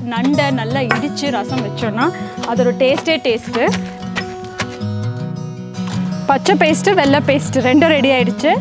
நண்டை நல்லா இடித்து ரசம் வச்சோன்னா அதோட டேஸ்ட்டே டேஸ்ட்டு பச்சை பேஸ்ட்டு வெள்ளை பேஸ்ட்டு ரெண்டும் ரெடி ஆயிடுச்சு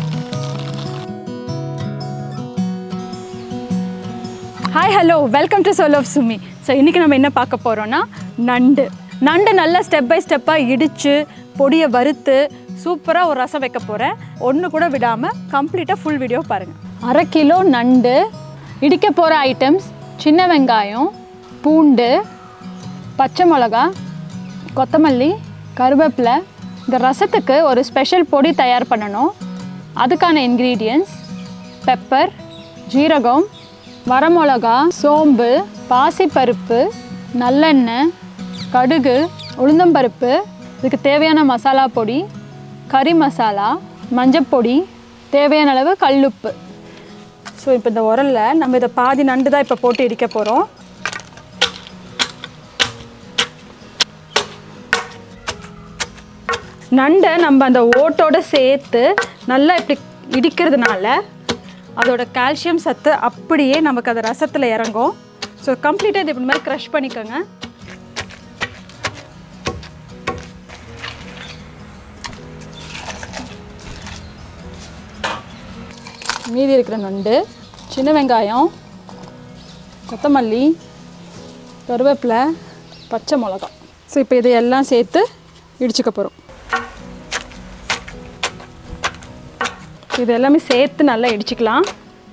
hi hello welcome to soul of Sumi so இன்றைக்கி நம்ம என்ன பார்க்க போகிறோன்னா நண்டு நண்டு நல்லா ஸ்டெப் பை ஸ்டெப்பாக இடித்து பொடியை வறுத்து சூப்பராக ஒரு ரசம் வைக்க போகிறேன் ஒன்று கூட விடாமல் கம்ப்ளீட்டாக ஃபுல் வீடியோ பாருங்கள் அரை கிலோ நண்டு இடிக்க போகிற ஐட்டம்ஸ் சின்ன வெங்காயம் பூண்டு பச்சை மிளகா கொத்தமல்லி கருவேப்பிலை இந்த ரசத்துக்கு ஒரு ஸ்பெஷல் பொடி தயார் பண்ணணும் அதுக்கான இன்க்ரீடியன்ட்ஸ் பெப்பர் ஜீரகம் வரமிளகா சோம்பு பாசிப்பருப்பு நல்லெண்ணெய் கடுகு உளுந்தம்பருப்பு இதுக்கு தேவையான மசாலா பொடி கறி மசாலா மஞ்சப்பொடி தேவையான அளவு கல்லுப்பு ஸோ இப்போ இந்த உரலில் நம்ம இதை பாதி நண்டு தான் இப்போ போட்டு இடிக்க போகிறோம் நண்டை நம்ம அந்த ஓட்டோட சேர்த்து நல்லா இப்படி இடிக்கிறதுனால அதோட கால்சியம் சத்து அப்படியே நமக்கு அந்த ரசத்தில் இறங்கும் ஸோ கம்ப்ளீட்டாக இது இப்படி மாதிரி க்ரஷ் பண்ணிக்கோங்க மீதி இருக்கிற நண்டு சின்ன வெங்காயம் கொத்தமல்லி கருவேப்பிலை பச்சை மிளகா ஸோ இப்போ இது எல்லாம் சேர்த்து இடிச்சுக்க போகிறோம் இது எல்லாமே சேர்த்து நல்லா இடிச்சுக்கலாம்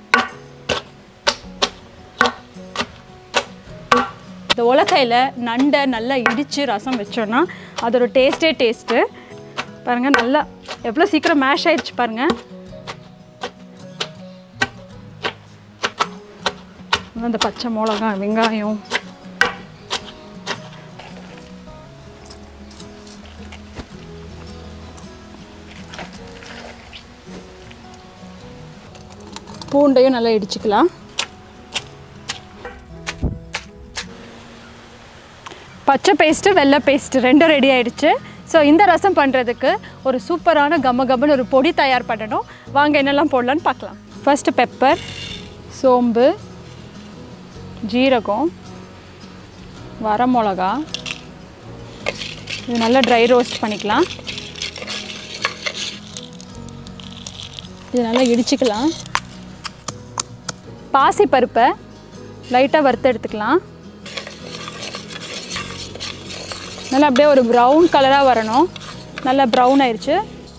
இந்த உலக்கையில் நண்டை நல்லா இடித்து ரசம் வச்சோன்னா அதோட டேஸ்ட்டே டேஸ்ட்டு பாருங்கள் நல்லா எவ்வளோ சீக்கிரம் மேஷ் ஆயிடுச்சு பாருங்கள் அந்த பச்சை மிளகா வெங்காயம் பூண்டையும் நல்லா இடிச்சுக்கலாம் பச்சை பேஸ்ட்டு வெள்ளை பேஸ்ட்டு ரெண்டும் ரெடி ஆயிடுச்சு ஸோ இந்த ரசம் பண்ணுறதுக்கு ஒரு சூப்பரான கம கமன்னு ஒரு பொடி தயார் பண்ணணும் வாங்க என்னெல்லாம் போடலான்னு பார்க்கலாம் ஃபஸ்ட்டு பெப்பர் சோம்பு ஜீரகம் வரமிளகா இது நல்லா ட்ரை ரோஸ்ட் பண்ணிக்கலாம் இது நல்லா இடிச்சுக்கலாம் பாசி பருப்பை லைட்டாக வறுத்து எடுத்துக்கலாம் நல்லா அப்படியே ஒரு ப்ரௌன் கலராக வரணும் நல்லா ப்ரௌன் ஆயிடுச்சு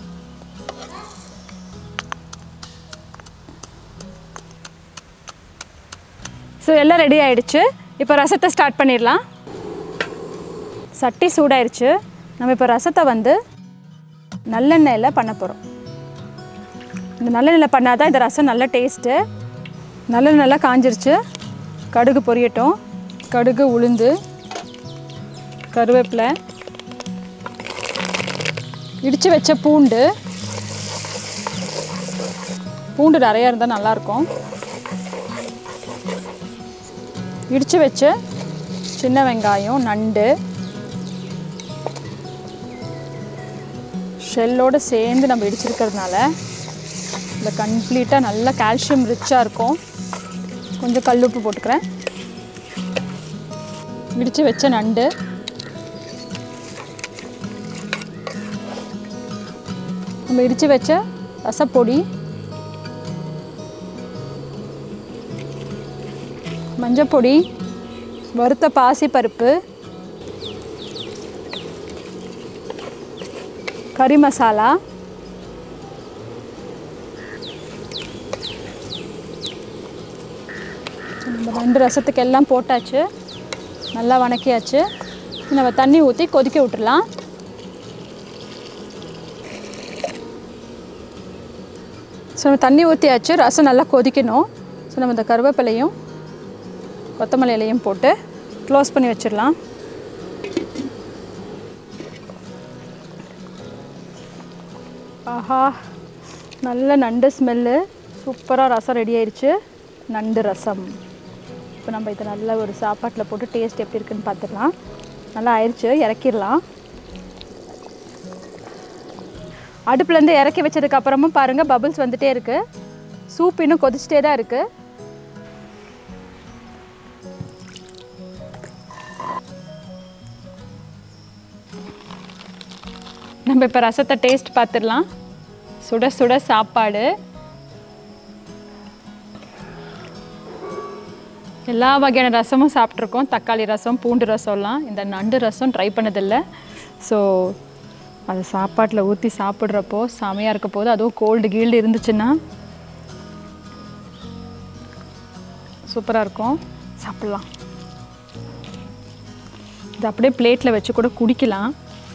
ஸோ எல்லாம் ரெடி ஆயிடுச்சு இப்போ ரசத்தை ஸ்டார்ட் பண்ணிடலாம் சட்டி சூடாயிருச்சு நம்ம இப்போ ரசத்தை வந்து நல்லெண்ணெயில் பண்ண போகிறோம் இந்த நல்லெண்ணெயில் பண்ணால் தான் இந்த ரசம் நல்ல டேஸ்ட்டு நல்லெண்ணெய் நல்லா காஞ்சிருச்சு கடுகு பொரியட்டும் கடுகு உளுந்து கருவேப்பிலை இடித்து வச்ச பூண்டு பூண்டு நிறையா இருந்தால் நல்லாயிருக்கும் இடித்து வச்ச சின்ன வெங்காயம் நண்டு ஷெல்லோடு சேர்ந்து நம்ம இடிச்சிருக்கிறதுனால இந்த கம்ப்ளீட்டாக நல்ல கால்சியம் ரிச்சாக இருக்கும் கொஞ்சம் கல்லுப்பு போட்டுக்கிறேன் இடித்து வச்ச நண்டு நம்ம இடித்து வச்ச ரசப்பொடி மஞ்சப்பொடி வறுத்த பாசி பருப்பு கறி மசாலா நம்ம ரெண்டு ரசத்துக்கு எல்லாம் போட்டாச்சு நல்லா வணக்கியாச்சு நம்ம தண்ணி ஊற்றி கொதிக்க விட்டுறலாம் ஸோ நம்ம தண்ணி ஊற்றியாச்சு ரசம் நல்லா கொதிக்கணும் ஸோ நம்ம இந்த கருவேப்பிலையும் கொத்தமல்லி இலையும் போட்டு க்ளோஸ் பண்ணி வச்சிடலாம் ஆஹா நல்ல நண்டு ஸ்மெல்லு சூப்பராக ரசம் ரெடி ஆயிடுச்சு நண்டு ரசம் இப்போ நம்ம இதை நல்ல ஒரு சாப்பாட்டில் போட்டு டேஸ்ட் எப்படி இருக்குன்னு பார்த்துடலாம் நல்லா ஆயிடுச்சு இறக்கிடலாம் அடுப்புலேருந்து இறக்கி வச்சதுக்கு அப்புறமும் பாருங்கள் பபிள்ஸ் வந்துட்டே இருக்குது சூப் இன்னும் கொதிச்சிட்டே தான் இருக்குது நம்ம இப்போ ரசத்தை டேஸ்ட் பார்த்துடலாம் சுட சுட சாப்பாடு எல்லா வகையான ரசமும் சாப்பிட்ருக்கோம் தக்காளி ரசம் பூண்டு ரசம்லாம் இந்த நண்டு ரசம் ட்ரை பண்ணதில்லை ஸோ அது சாப்பாட்டில் ஊற்றி சாப்பிட்றப்போ செமையாக இருக்க போது அதுவும் கோல்டு கீல்டு இருந்துச்சுன்னா சூப்பராக இருக்கும் சாப்பிட்லாம் இது அப்படியே பிளேட்டில் வச்சு கூட குடிக்கலாம்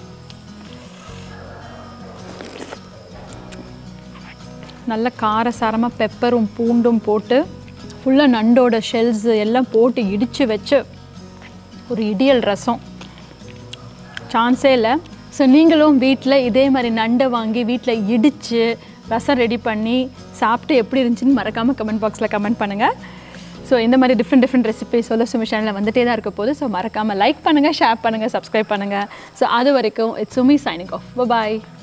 நல்ல காரசாரமாக பெப்பரும் பூண்டும் போட்டு ஃபுல்லாக நண்டோட ஷெல்ஸ் எல்லாம் போட்டு இடித்து வச்சு ஒரு இடியல் ரசம் சான்ஸே இல்லை ஸோ நீங்களும் வீட்டில் இதே மாதிரி நண்டை வாங்கி வீட்டில் இடித்து ரசம் ரெடி பண்ணி சாப்பிட்டு எப்படி இருந்துச்சுன்னு மறக்காமல் கமெண்ட் பாக்ஸில் கமெண்ட் பண்ணுங்கள் ஸோ இந்த மாதிரி டிஃப்ரெண்ட் டிஃப்ரெண்ட் ரெசிபி சொல்ல சுமி சேனலில் வந்துட்டே தான் இருக்க போது ஸோ மறக்காமல் லைக் பண்ணுங்கள் ஷேர் பண்ணுங்கள் சப்ஸ்கிரைப் பண்ணுங்கள் ஸோ அது வரைக்கும் it's Sumi signing off bye